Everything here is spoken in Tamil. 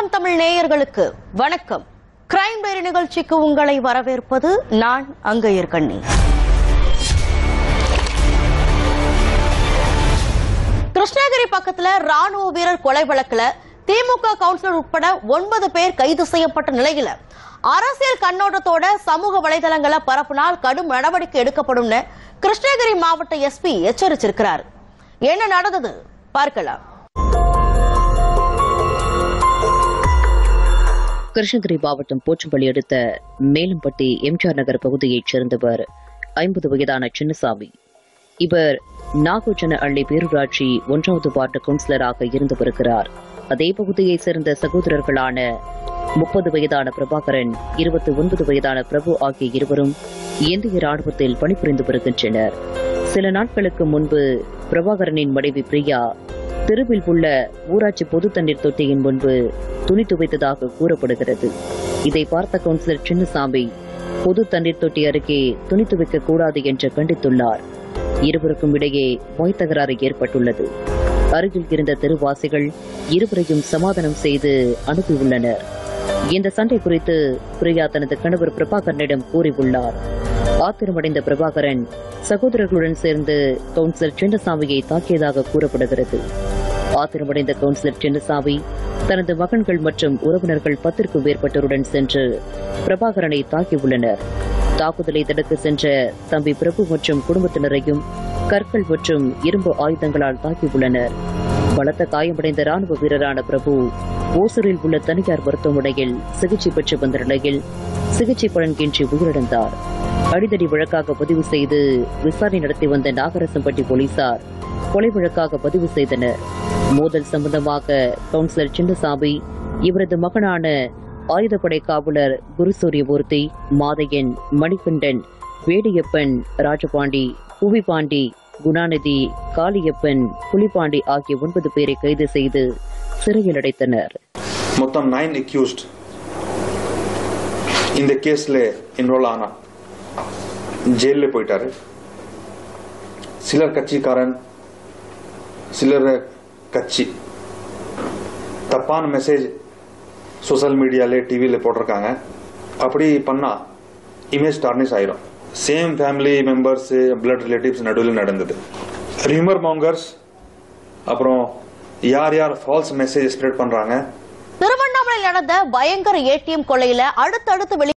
வணக்கம் தமிழ் நேயர்களுக்கு வணக்கம் கிரைம் டைரி நிகழ்ச்சிக்கு உங்களை வரவேற்பது நான் அங்கையர் கண்ணி கிருஷ்ணகிரி பக்கத்துல ராணுவ வீரர் கொலை வழக்குல திமுக கவுன்சிலர் உட்பட ஒன்பது பேர் கைது செய்யப்பட்ட நிலையில அரசியல் கண்ணோட்டத்தோட சமூக வலைதளங்களை பரப்புனால் கடும் நடவடிக்கை எடுக்கப்படும்னு கிருஷ்ணகிரி மாவட்ட எஸ்பி எச்சரிச்சிருக்கிறார் என்ன நடந்தது பார்க்கலாம் கிருஷ்ணகிரி மாவட்டம் போச்சம்பள்ளி அடுத்த மேலம்பட்டி எம்ஜிஆர் நகர் பகுதியைச் சேர்ந்தவர் ஐம்பது வயதான சின்னசாமி இவர் நாகோஜன அள்ளி பேரூராட்சி ஒன்றாவது வார்டு கவுன்சிலராக இருந்து வருகிறார் அதே பகுதியைச் சேர்ந்த சகோதரர்களான முப்பது வயதான பிரபாகரன் இருபத்தி ஒன்பது வயதான பிரபு ஆகிய இருவரும் இந்திய ராணுவத்தில் பணிபுரிந்து வருகின்றனர் சில நாட்களுக்கு முன்பு பிரபாகரனின் மனைவி பிரியா தெருவில் உள்ள ஊராட்சி பொது தண்ணீர் தொட்டியின் முன்பு துணி துவைத்ததாக கூறப்படுகிறது இதை பார்த்த கவுன்சிலர் சின்னசாமி பொது தண்ணீர் தொட்டி அருகே துணி துவைக்க கூடாது என்று கண்டித்துள்ளார் இருவருக்கும் இடையே மொய் தகராறு ஏற்பட்டுள்ளது அருகில் இருந்த தெருவாசிகள் இருவரையும் சமாதானம் செய்து அனுப்பியுள்ளனர் இந்த சண்டை குறித்து பிரியா தனது கணவர் பிரபாகரனிடம் கூறியுள்ளார் ஆத்திரமடைந்த பிரபாகரன் சகோதரர்களுடன் சேர்ந்து கவுன்சிலர் சின்னசாமியை தாக்கியதாக கூறப்படுகிறது ஆத்திரமடைந்த கவுன்சிலர் சின்னசாமி தனது மகன்கள் மற்றும் உறவினர்கள் பத்திற்கும் மேற்பட்டோருடன் சென்று பிரபாகரனை தாக்கியுள்ளனர் தாக்குதலை தடுக்க சென்ற தம்பி பிரபு மற்றும் குடும்பத்தினரையும் கற்கள் மற்றும் இரும்பு ஆயுதங்களால் தாக்கியுள்ளனர் பலத்த காயமடைந்த ராணுவ வீரரான பிரபு ஓசூரில் உள்ள தனியார் மருத்துவமனையில் சிகிச்சை பெற்று வந்த நிலையில் சிகிச்சை பலன்கின்றி உயிரிழந்தார் அடிதடி வழக்காக பதிவு செய்து விசாரணை நடத்தி வந்த நாகரசம்பட்டி போலீசார் கொலை வழக்காக பதிவு செய்தனர் மோதல் சம்பந்தமாக கவுன்சிலர் சின்னசாமி இவரது மகனான ஆயுதப்படை காவலர் குருசூரியமூர்த்தி மாதையன் மணிகண்டன் வேடியப்பன் ராஜபாண்டி புவிபாண்டி குணாநிதி காளியப்பன் புலிபாண்டி ஆகிய ஒன்பது பேரை கைது செய்து சிறையில் அடைத்தனர் మొత్తం నైన్ అక్యూజ్డ్ இந்த கேஸில் என்ரோல் ஆனா ஜெயிலில் போயிட்டாரு சிலர் கட்சிக்காரன் சிலர் கட்சி தப்பான மெசேஜ் சோஷியல் மீடியால டிவியில் போட்டிருக்காங்க அப்படி பண்ணா இமேஜ் டார்னிஷ் ஆயிரும் same family members blood relatives நடுவில் நடந்தது ரியூமர் மாங்கர்ஸ் அப்புறம் யார் யார் ஃபால்ஸ் மெசேஜ் ஸ்ப்ரெட் பண்றாங்க திருவண்ணாமலையில் நடந்த பயங்கர ஏடிஎம் கொள்ளையில அடுத்தடுத்து வெளி